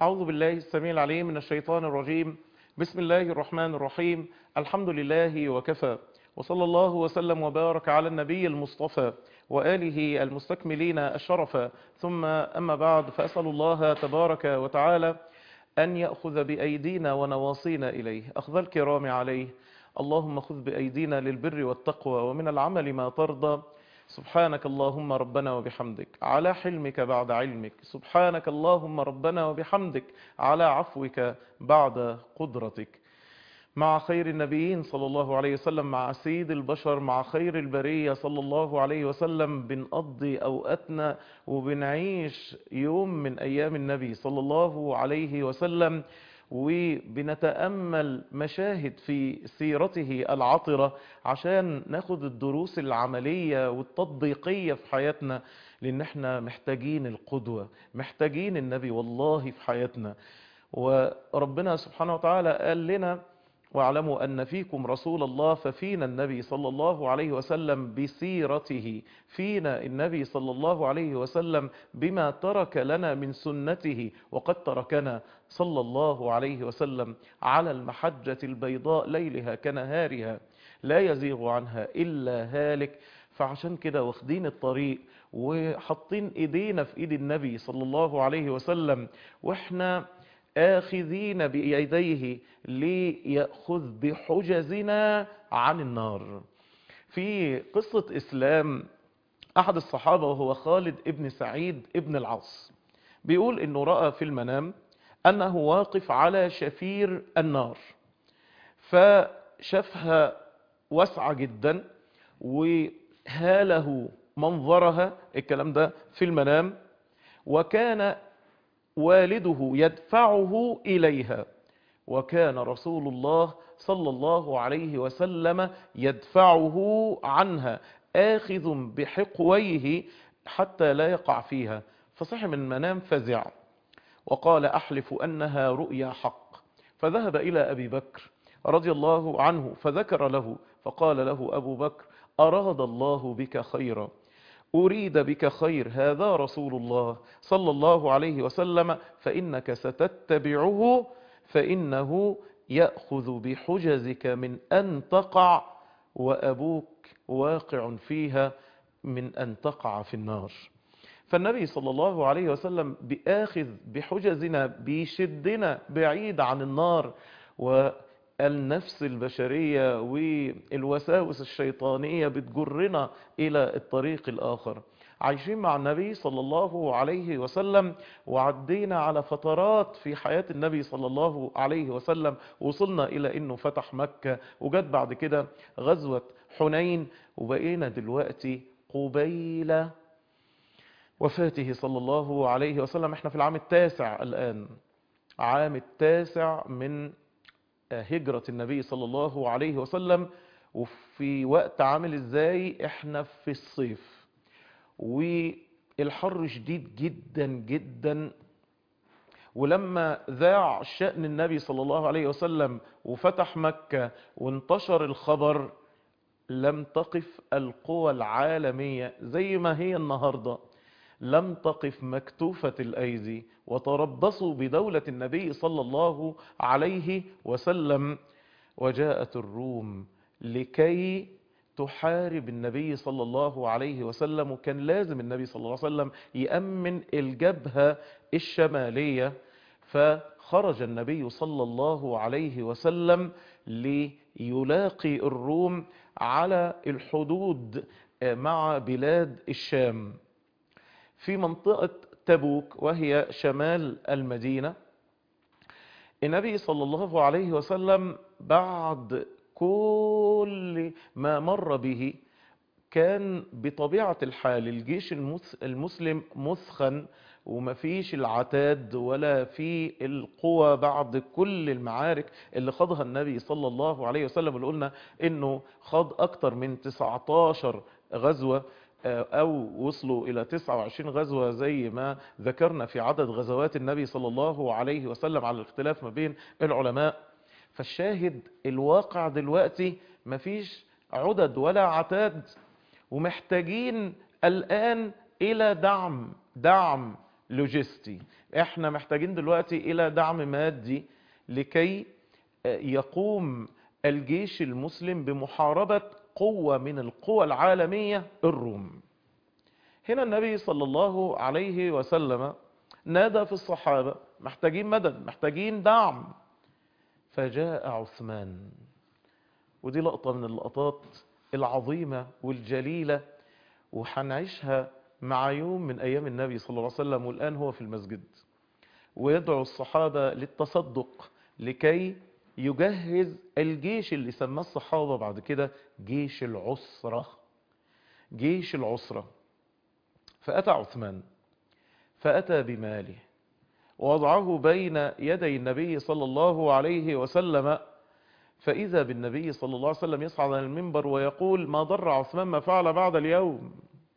أعوذ بالله السميع العليم من الشيطان الرجيم بسم الله الرحمن الرحيم الحمد لله وكفى وصلى الله وسلم وبارك على النبي المصطفى وآله المستكملين الشرف ثم أما بعد فأسأل الله تبارك وتعالى أن يأخذ بأيدينا ونواصينا إليه أخذ الكرام عليه اللهم خذ بأيدينا للبر والتقوى ومن العمل ما ترضى سبحانك اللهم ربنا وبحمدك على حلمك بعد علمك سبحانك اللهم ربنا وبحمدك على عفوك بعد قدرتك مع خير النبيين صلى الله عليه وسلم مع سيد البشر مع خير البرية صلى الله عليه وسلم بنقضي أوقاتنا وبنعيش يوم من أيام النبي صلى الله عليه وسلم وبنتأمل مشاهد في سيرته العطرة عشان ناخد الدروس العملية والتطبيقية في حياتنا لأن احنا محتاجين القدوة محتاجين النبي والله في حياتنا وربنا سبحانه وتعالى قال لنا واعلموا أن فيكم رسول الله ففينا النبي صلى الله عليه وسلم بسيرته فينا النبي صلى الله عليه وسلم بما ترك لنا من سنته وقد تركنا صلى الله عليه وسلم على المحجة البيضاء ليلها كنهارها لا يزيغ عنها إلا هالك فعشان كده واخدين الطريق وحاطين ايدينا في ايد النبي صلى الله عليه وسلم واحنا آخذين بيديه ليأخذ بحجزنا عن النار في قصة إسلام أحد الصحابة وهو خالد ابن سعيد ابن العاص بيقول إنه رأى في المنام أنه واقف على شفير النار فشافها واسعة جدا وهاله منظرها الكلام ده في المنام وكان والده يدفعه إليها وكان رسول الله صلى الله عليه وسلم يدفعه عنها آخذ بحقويه حتى لا يقع فيها فصح من المنام فزع وقال أحلف أنها رؤيا حق فذهب إلى أبي بكر رضي الله عنه فذكر له فقال له أبو بكر أراد الله بك خيرا أريد بك خير هذا رسول الله صلى الله عليه وسلم فإنك ستتبعه فإنه يأخذ بحجزك من أن تقع وأبوك واقع فيها من أن تقع في النار فالنبي صلى الله عليه وسلم بآخذ بحجزنا بيشدنا بعيد عن النار والنفس البشرية والوساوس الشيطانية بتجرنا إلى الطريق الآخر عايشين مع النبي صلى الله عليه وسلم وعدينا على فترات في حياة النبي صلى الله عليه وسلم وصلنا إلى أنه فتح مكة وجد بعد كده غزوة حنين وبقينا دلوقتي قبيل وفاته صلى الله عليه وسلم احنا في العام التاسع الآن عام التاسع من هجرة النبي صلى الله عليه وسلم وفي وقت عامل ازاي احنا في الصيف والحر شديد جدا جدا ولما ذاع شأن النبي صلى الله عليه وسلم وفتح مكة وانتشر الخبر لم تقف القوى العالمية زي ما هي النهاردة لم تقف مكتوفة الأيدي وتربصوا بدولة النبي صلى الله عليه وسلم وجاءت الروم لكي تحارب النبي صلى الله عليه وسلم وكان لازم النبي صلى الله عليه وسلم يأمن الجبهة الشمالية فخرج النبي صلى الله عليه وسلم ليلاقي الروم على الحدود مع بلاد الشام في منطقة تبوك وهي شمال المدينة النبي صلى الله عليه وسلم بعد كل ما مر به كان بطبيعة الحال الجيش المسلم مثخن ومفيش العتاد ولا في القوى بعد كل المعارك اللي خاضها النبي صلى الله عليه وسلم اللي قلنا انه خاض اكتر من 19 غزوة او وصلوا الى 29 غزوة زي ما ذكرنا في عدد غزوات النبي صلى الله عليه وسلم على الاختلاف ما بين العلماء فالشاهد الواقع دلوقتي مفيش عدد ولا عتاد ومحتاجين الآن إلى دعم دعم لوجستي احنا محتاجين دلوقتي الى دعم مادي لكي يقوم الجيش المسلم بمحاربة قوة من القوى العالمية الروم هنا النبي صلى الله عليه وسلم نادى في الصحابة محتاجين مدد محتاجين دعم فجاء عثمان ودي لقطة من اللقطات العظيمة والجليلة وحنعيشها مع يوم من أيام النبي صلى الله عليه وسلم والآن هو في المسجد ويدعو الصحابة للتصدق لكي يجهز الجيش اللي سماه الصحابة بعد كده جيش العسرة جيش العسرة فأتى عثمان فأتى بماله ووضعه بين يدي النبي صلى الله عليه وسلم فإذا بالنبي صلى الله عليه وسلم يصعد على المنبر ويقول ما ضر عثمان ما فعل بعد اليوم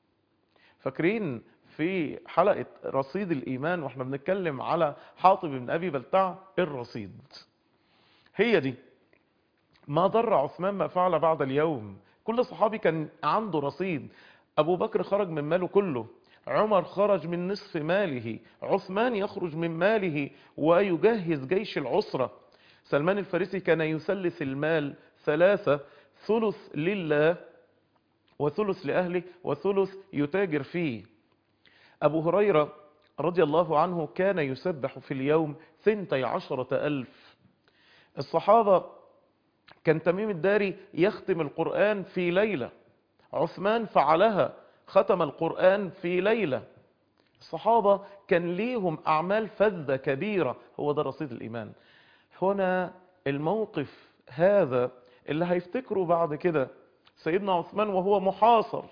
فاكرين في حلقة رصيد الإيمان واحنا بنتكلم على حاطب بن أبي بلتع الرصيد هي دي ما ضر عثمان ما فعل بعد اليوم كل صحابي كان عنده رصيد أبو بكر خرج من ماله كله عمر خرج من نصف ماله عثمان يخرج من ماله ويجهز جيش العسرة سلمان الفارسي كان يثلث المال ثلاثة ثلث لله وثلث لأهله وثلث يتاجر فيه أبو هريرة رضي الله عنه كان يسبح في اليوم ثنتي عشرة ألف الصحابة كان تميم الداري يختم القرآن في ليلة عثمان فعلها ختم القرآن في ليلة الصحابة كان ليهم أعمال فذة كبيرة هو ده رصيد الإيمان هنا الموقف هذا اللي هيفتكروا بعد كده سيدنا عثمان وهو محاصر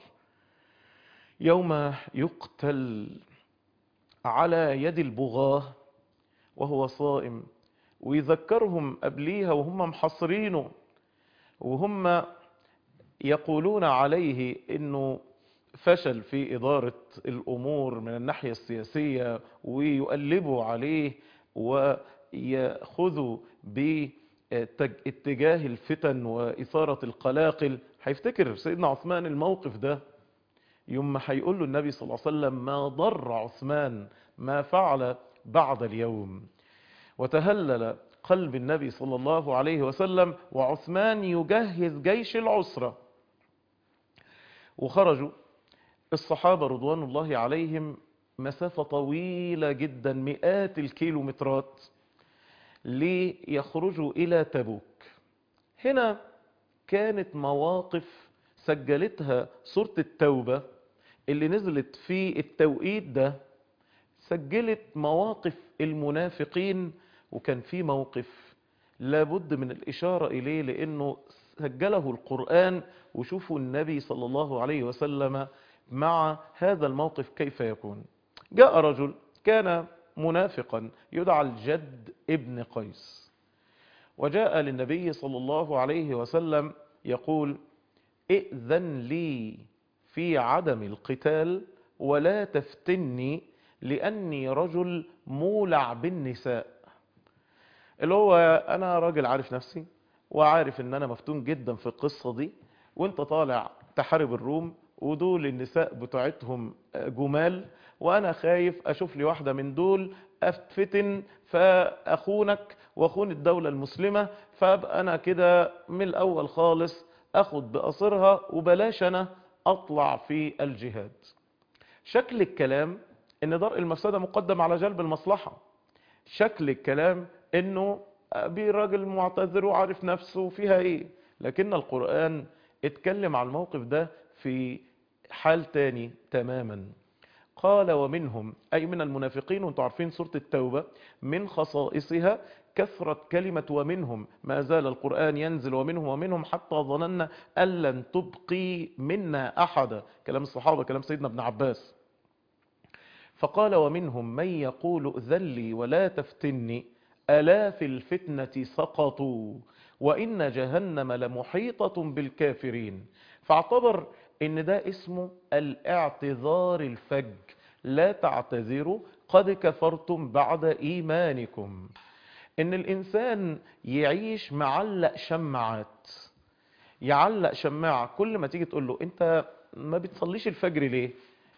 يوم يقتل على يد البغاة وهو صائم ويذكرهم قبليها وهم محصرينه وهم يقولون عليه انه فشل في إدارة الأمور من الناحية السياسية ويقلبوا عليه ويأخذوا باتجاه الفتن وإثارة القلاقل هيفتكر سيدنا عثمان الموقف ده يوم ما هيقول له النبي صلى الله عليه وسلم ما ضر عثمان ما فعل بعد اليوم وتهلل قلب النبي صلى الله عليه وسلم وعثمان يجهز جيش العسرة وخرجوا الصحابة رضوان الله عليهم مسافة طويلة جدا مئات الكيلومترات ليخرجوا إلى تبوك هنا كانت مواقف سجلتها سورة التوبة اللي نزلت في التوقيت ده سجلت مواقف المنافقين وكان في موقف لابد من الإشارة إليه لأنه سجله القرآن وشوفوا النبي صلى الله عليه وسلم مع هذا الموقف كيف يكون جاء رجل كان منافقا يدعى الجد ابن قيس وجاء للنبي صلى الله عليه وسلم يقول ائذن لي في عدم القتال ولا تفتني لأني رجل مولع بالنساء اللي هو أنا راجل عارف نفسي وعارف ان انا مفتون جدا في القصة دي وانت طالع تحارب الروم ودول النساء بتاعتهم جمال وانا خايف اشوف لي واحدة من دول افتفتن فاخونك واخون الدولة المسلمة فابقى انا كده من الاول خالص اخد بأصرها وبلاش انا اطلع في الجهاد شكل الكلام ان درء المفسدة مقدم على جلب المصلحة شكل الكلام انه راجل معتذر وعارف نفسه فيها ايه لكن القرآن اتكلم على الموقف ده في حال تاني تماما قال ومنهم أي من المنافقين وانتم عارفين سورة التوبة من خصائصها كثرة كلمة ومنهم ما زال القرآن ينزل ومنهم ومنهم حتى ظننا أن لن تبقي منا أحدا كلام الصحابة كلام سيدنا ابن عباس فقال ومنهم من يقول ائذن لي ولا تفتني ألا في الفتنة سقطوا وإن جهنم لمحيطة بالكافرين فاعتبر ان ده اسمه الاعتذار الفج لا تعتذروا قد كفرتم بعد ايمانكم ان الانسان يعيش معلق شماعات يعلق شماعة كل ما تيجي تقول له انت ما بتصليش الفجر ليه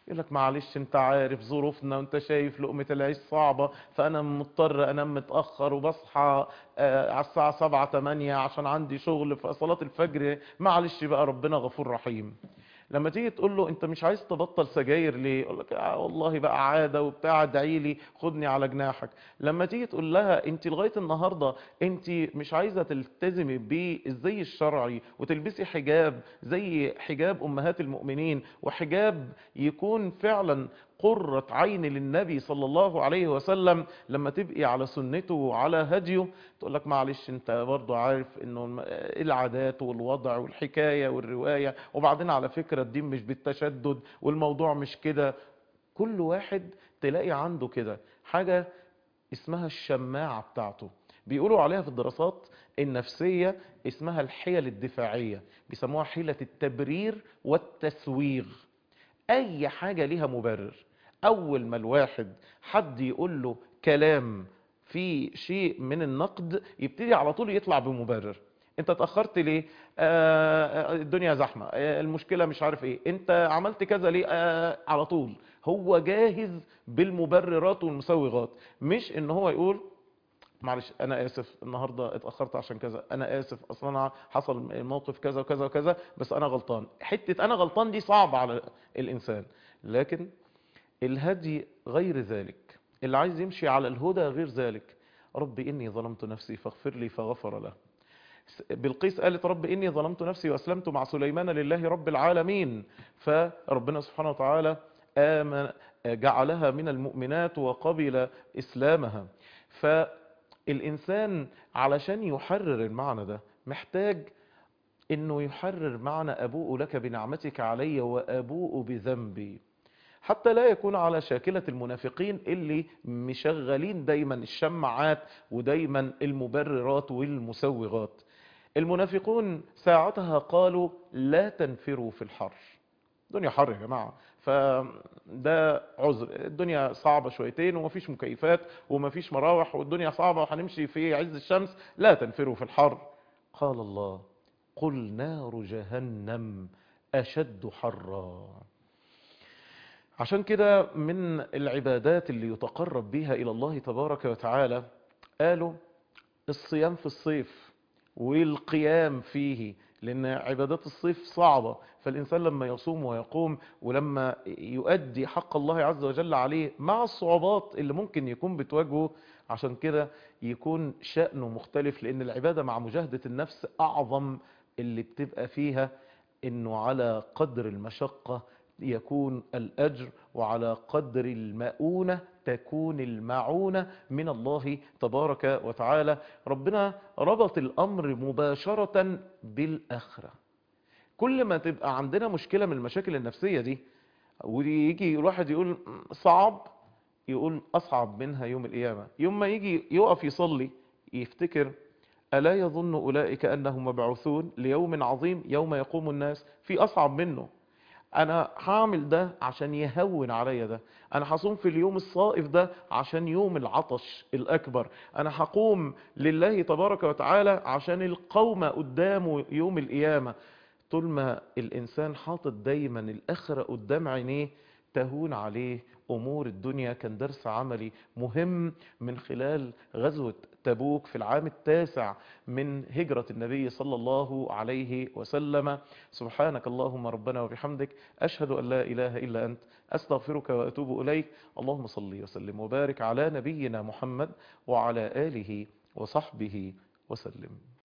يقول لك معلش انت عارف ظروفنا وانت شايف لقمة العيش صعبة فانا مضطر انام متأخر وبصحى آه، على الساعة 7 8 عشان عندي شغل في صلاة الفجر معلش بقى ربنا غفور رحيم لما تيجي تقول له انت مش عايز تبطل سجاير ليه يقول لك آه والله بقى عاده وبتاع ادعي لي خدني على جناحك لما تيجي تقول لها انت لغايه النهارده انت مش عايزه تلتزمي بالزي الشرعي وتلبسي حجاب زي حجاب امهات المؤمنين وحجاب يكون فعلا قرة عين للنبي صلى الله عليه وسلم لما تبقي على سنته وعلى هديه تقول لك معلش انت برضو عارف انه الم- العادات والوضع والحكاية والرواية وبعدين على فكرة الدين مش بالتشدد والموضوع مش كده كل واحد تلاقي عنده كده حاجة اسمها الشماعة بتاعته بيقولوا عليها في الدراسات النفسية اسمها الحيل الدفاعية بيسموها حيلة التبرير والتسويغ اي حاجة ليها مبرر اول ما الواحد حد يقول له كلام في شيء من النقد يبتدي على طول يطلع بمبرر انت اتأخرت ليه آه الدنيا زحمة آه المشكلة مش عارف ايه انت عملت كذا ليه آه على طول هو جاهز بالمبررات والمسوغات مش ان هو يقول معلش انا اسف النهارده اتاخرت عشان كذا انا اسف اصلا انا حصل موقف كذا وكذا وكذا بس انا غلطان حته انا غلطان دي صعبه على الانسان لكن الهدي غير ذلك اللي عايز يمشي على الهدى غير ذلك رب اني ظلمت نفسي فاغفر لي فغفر له بلقيس قالت رب إني ظلمت نفسي وأسلمت مع سليمان لله رب العالمين فربنا سبحانه وتعالى آمن جعلها من المؤمنات وقبل إسلامها فالإنسان علشان يحرر المعنى ده محتاج انه يحرر معنى ابوء لك بنعمتك علي وابوء بذنبي حتى لا يكون على شاكلة المنافقين اللي مشغلين دايما الشماعات ودايما المبررات والمسوغات المنافقون ساعتها قالوا لا تنفروا في الحر الدنيا حر يا جماعة فده عذر الدنيا صعبة شويتين ومفيش مكيفات ومفيش مراوح والدنيا صعبة وهنمشي في عز الشمس لا تنفروا في الحر قال الله قل نار جهنم أشد حرا عشان كده من العبادات اللي يتقرب بها إلى الله تبارك وتعالى قالوا الصيام في الصيف والقيام فيه لأن عبادات الصيف صعبة فالإنسان لما يصوم ويقوم ولما يؤدي حق الله عز وجل عليه مع الصعوبات اللي ممكن يكون بتواجهه عشان كده يكون شأنه مختلف لأن العبادة مع مجاهدة النفس أعظم اللي بتبقى فيها إنه على قدر المشقة يكون الأجر وعلى قدر المؤونة تكون المعونة من الله تبارك وتعالى ربنا ربط الأمر مباشرة بالآخرة كل ما تبقى عندنا مشكلة من المشاكل النفسية دي ويجي الواحد يقول صعب يقول أصعب منها يوم القيامة يوم ما يجي يقف يصلي يفتكر ألا يظن أولئك أنهم مبعوثون ليوم عظيم يوم يقوم الناس في أصعب منه انا هعمل ده عشان يهون عليا ده انا هصوم في اليوم الصائف ده عشان يوم العطش الاكبر انا هقوم لله تبارك وتعالى عشان القوم قدامه يوم القيامة طول ما الانسان حاطط دايما الاخرة قدام عينيه تهون عليه امور الدنيا كان درس عملي مهم من خلال غزوة تبوك في العام التاسع من هجرة النبي صلى الله عليه وسلم سبحانك اللهم ربنا وبحمدك أشهد أن لا إله إلا أنت أستغفرك وأتوب إليك اللهم صل وسلم وبارك على نبينا محمد وعلى آله وصحبه وسلم